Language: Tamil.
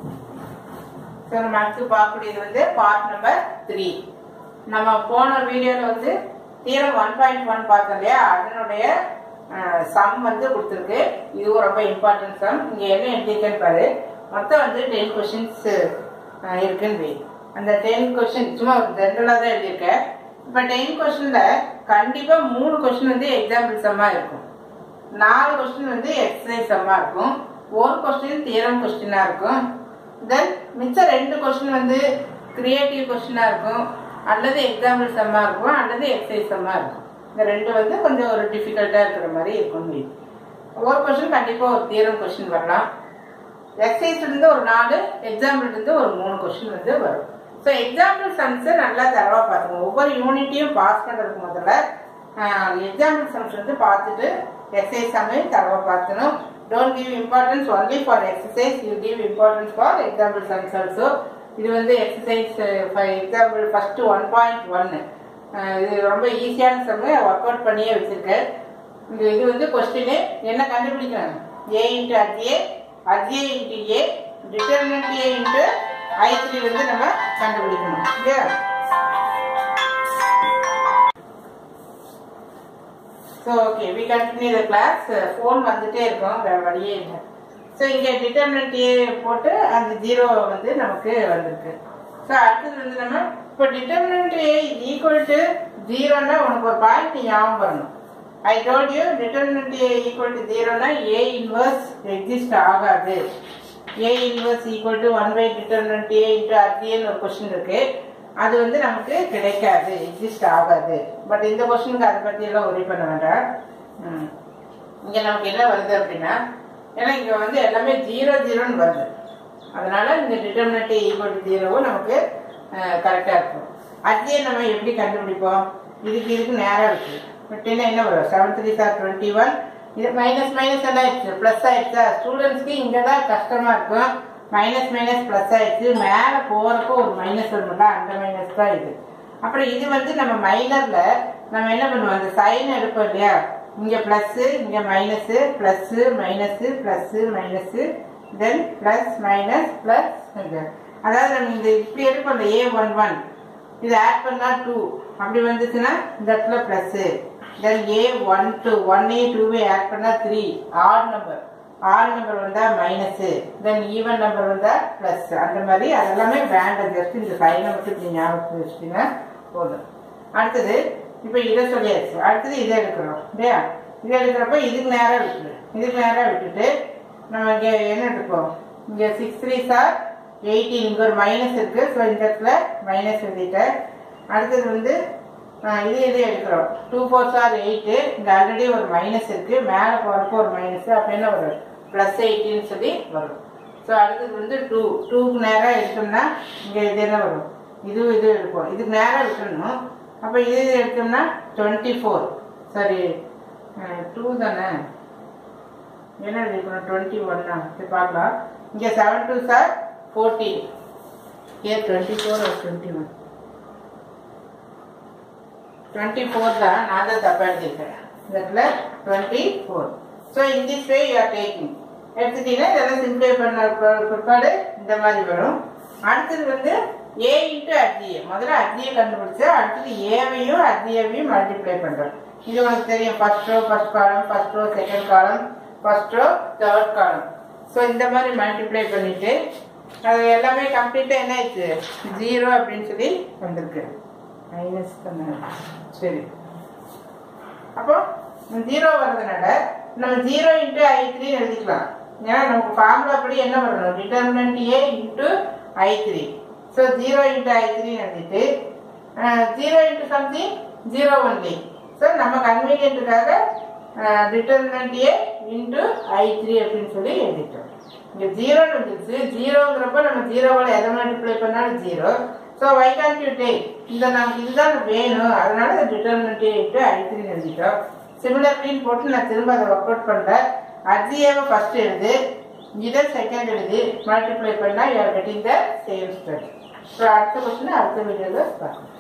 ஸோ நம்ம அடுத்து பார்க்கக்கூடியது வந்து பார்ட் நம்பர் த்ரீ நம்ம போன வீடியோவில் வந்து தீரம் ஒன் பாயிண்ட் ஒன் பார்த்தோம் இல்லையா அதனுடைய சம் வந்து கொடுத்துருக்கு இதுவும் ரொம்ப இம்பார்ட்டன்ட் சம் இங்கே என்ன எழுதியிருக்கேன்னு பாரு மொத்தம் வந்து டென் கொஷின்ஸ் இருக்குன்னு வை. அந்த டென் கொஷின் சும்மா ஜென்ரலாக தான் எழுதியிருக்கேன் இப்போ டென் கொஷினில் கண்டிப்பாக மூணு கொஷின் வந்து எக்ஸாம்பிள் சம்மாக இருக்கும் நாலு கொஸ்டின் வந்து எக்ஸசைஸ் சம்மா இருக்கும் ஒரு கொஸ்டின் தியரம் கொஸ்டினா இருக்கும் தென் மிச்சம் ரெண்டு கொஸ்டின் வந்து கிரியேட்டிவ் கொஸ்டினா இருக்கும் அல்லது எக்ஸாம்பிள் சம்மா இருக்கும் அல்லது எக்ஸசைஸ் சம்மா இருக்கும் இந்த ரெண்டு வந்து கொஞ்சம் ஒரு டிஃபிகல்ட்டா இருக்கிற மாதிரி இருக்கும் maybe. ஒரு கொஸ்டின் கண்டிப்பா ஒரு தியரம் கொஸ்டின் வரலாம் எக்ஸசைஸ்ல இருந்து ஒரு நாலு எக்ஸாம்பிள் இருந்து ஒரு மூணு கொஸ்டின் வந்து வரும் ஸோ எக்ஸாம்பிள் சம்ஸ் நல்லா தரவா பார்த்துக்கணும் ஒவ்வொரு யூனிட்டையும் பாஸ் பண்றதுக்கு முதல்ல எக்ஸாம்பிள் சம்ஸ் வந்து பார்த்துட்டு எக்ஸசைஸ் சம்மையும் தரவா பார்க்கணும் don't give importance only for exercise you give importance for example sums also இது வந்து exercise for example first one point ஒன்னு இது ரொம்ப ஈஸியான சம்மு ஒர்க் அவுட் பண்ணியே வச்சிருக்கேன் இந்த இது வந்து கொஸ்டின் என்ன கண்டுபிடிக்கணும் A into adj A adj A into A determinant A into I three வந்து நம்ம கண்டுபிடிக்கணும் இல்லையா so okay we continue the class phone வந்துட்டே இருக்கும் வேற வழியே இல்லை ஸோ இங்கே டிட்டர்மினன்ட் ஏ போட்டு அந்த ஜீரோ வந்து நமக்கு வந்திருக்கு ஸோ அடுத்தது வந்து நம்ம இப்போ determinant A is equal to ஜீரோன்னா உனக்கு ஒரு பாயிண்ட் நீ ஞாபகம் வரணும் I told you determinant A equal to ஜீரோனா ஏ இன்வர்ஸ் எக்ஸிஸ்ட் ஆகாது A inverse equal to one by determinant A into அர்ஜின்னு ஒரு கொஸ்டின் இருக்கு அது வந்து நமக்கு கிடைக்காது எக்ஸிஸ்ட் ஆகாது பட் இந்த கொஸ்டினுக்கு அதை பத்தி எல்லாம் ஒரே பண்ண வேண்டாம் ம். இங்க நமக்கு என்ன வருது அப்படின்னா ஏன்னா இங்க வந்து எல்லாமே ஜீரோ ஜீரோன்னு வருது அதனால இந்த டிட்டர்மினன்ட் ஈக்குவல் டு ஜீரோவும் நமக்கு கரெக்டா இருக்கும் அதையே நம்ம எப்படி கண்டுபிடிப்போம் இதுக்கு இதுக்கு நேரம் இருக்கு விட்டுனா என்ன வரும் seven three sir twenty one இது மைனஸ் மைனஸ் என்ன ஆயிடுச்சு ப்ளஸ் ஆயிடுச்சா ஸ்டூடெண்ட்ஸ்க்கு இங்கே தான் கஷ்டமா இருக்கும் மைனஸ் மைனஸ் ப்ளஸ் ஆயிடுச்சு மேலே போகிறப்போ ஒரு மைனஸ் வரும்ல அந்த மைனஸ் தான் இது அப்புறம் இது வந்து நம்ம மைனர்ல நம்ம என்ன பண்ணுவோம் அந்த சைன் எடுப்போம் இல்லையா இங்க பிளஸ் இங்க minus plus minus plus minus then plus minus plus அதாவது நம்ம இந்த இப்படி எடுப்போம் ஏ ஒன் ஒன் இது ஆட் பண்ணா டூ அப்படி வந்துச்சுன்னா இந்த இடத்துல plus then A one two one A டூவே ஆட் பண்ணா three odd number odd number வந்தா மைனஸ் தென் ஈவன் நம்பர் வந்தா பிளஸ் அந்த மாதிரி அதெல்லாமே வேண்டாம் ஜஸ்ட் இந்த சைனை மட்டும் இப்படி ஞாபகத்தில் வச்சுட்டீங்கன்னா போதும் அடுத்தது இப்போ இதை சொல்லியாச்சு அடுத்தது இதை எடுக்கிறோம் இல்லையா இதை எடுக்கிறப்ப இதுக்கு நேரம் விட்டுரு இதுக்கு நேரம் விட்டுட்டு நம்ம இங்கே என்ன எடுப்போம் இங்கே சிக்ஸ் த்ரீ சார் எயிட்டீன் இங்கே ஒரு மைனஸ் இருக்கு ஸோ இந்த இடத்துல மைனஸ் எழுதிட்டேன் அடுத்தது வந்து ஆ, இது இது எடுக்கிறோம் டூ ஃபோர் சார் எயிட்டு இங்கே ஆல்ரெடி ஒரு மைனஸ் இருக்கு மேலே போகிறப்போ ஒரு மைனஸ் அப்போ என்ன வரும் ப்ளஸ் எயிட்டின்னு சொல்லி வரும் ஸோ அடுத்தது வந்து டூ டூக்கு நேரம் எடுத்தோம்னா இங்கே இது என்ன வரும் இது இது எடுப்போம் இதுக்கு நேரம் விட்டுடணும் அப்போ இது இது எடுத்தோம்னா டுவெண்ட்டி ஃபோர் சாரி டூ தானே என்ன எழுதிக்கணும் டுவெண்ட்டி ஒன்னா சரி பார்க்கலாம் இங்கே seven two sir fourteen A twenty four ஒரு டுவெண்ட்டி ஒன் டுவெண்ட்டி ஃபோர் தான் நான் தான் தப்பா எழுதியிருக்கேன் இந்த இடத்துல twenty four so in this way you are taking எடுத்துட்டீங்கன்னா இதெல்லாம் சிம்பிளை பண்ண பி- பிற்பாடு இந்த மாதிரி வரும் அடுத்தது வந்து ஏ இன்ட்டு அஜிஏ முதல்ல அஜியை கண்டுபிடிச்சு அடுத்தது ஏவையும் அஜிஏவையும் மல்டிப்ளை பண்றோம் இது உனக்கு தெரியும் first row first column first row second column first row third column so இந்த மாதிரி மல்டிப்ளை பண்ணிட்டு அது எல்லாமே கம்ப்ளீட்டாக என்ன ஆயிடுச்சு ஜீரோ அப்படின்னு சொல்லி வந்திருக்கு மைனஸ் தானே சரி அப்போ ஜீரோ வர்றதுனால நம்ம ஜீரோ இன்ட்டு ஐ த்ரீ எழுதிக்கலாம் ஏன்னா நமக்கு ஃபார்முலா படி என்ன வரணும் determinant A into I three so zero into I three எழுதிட்டு zero into something zero only so நம்ம கன்வீனியன்ட்டுக்காக determinant A into I three அப்படின்னு சொல்லி எழுதிட்டோம் இங்கே ஜீரோன்னு வந்துருச்சு ஜீரோங்கிறப்ப நம்ம ஜீரோவோட எதை மல்டிப்ளை பண்ணாலும் zero so why can't you take இந்த நமக்கு இதுதான் வேணும் அதனால இந்த டிட்டர்மினன்ட் இன்ட்டு ஐ த்ரீ எழுதிட்டோம் சிமிலர்லின்னு போட்டு நான் திரும்ப அதை ஒர்க் அவுட் பண்ணுறேன் அஜிஏவை ஃபர்ஸ்ட் எழுது இதை செகண்ட் எழுதி மல்டிப்ளை பண்ணால் you are getting the same study so அடுத்த கொஸ்டின் அடுத்த வீடியோவில் பார்க்கலாம்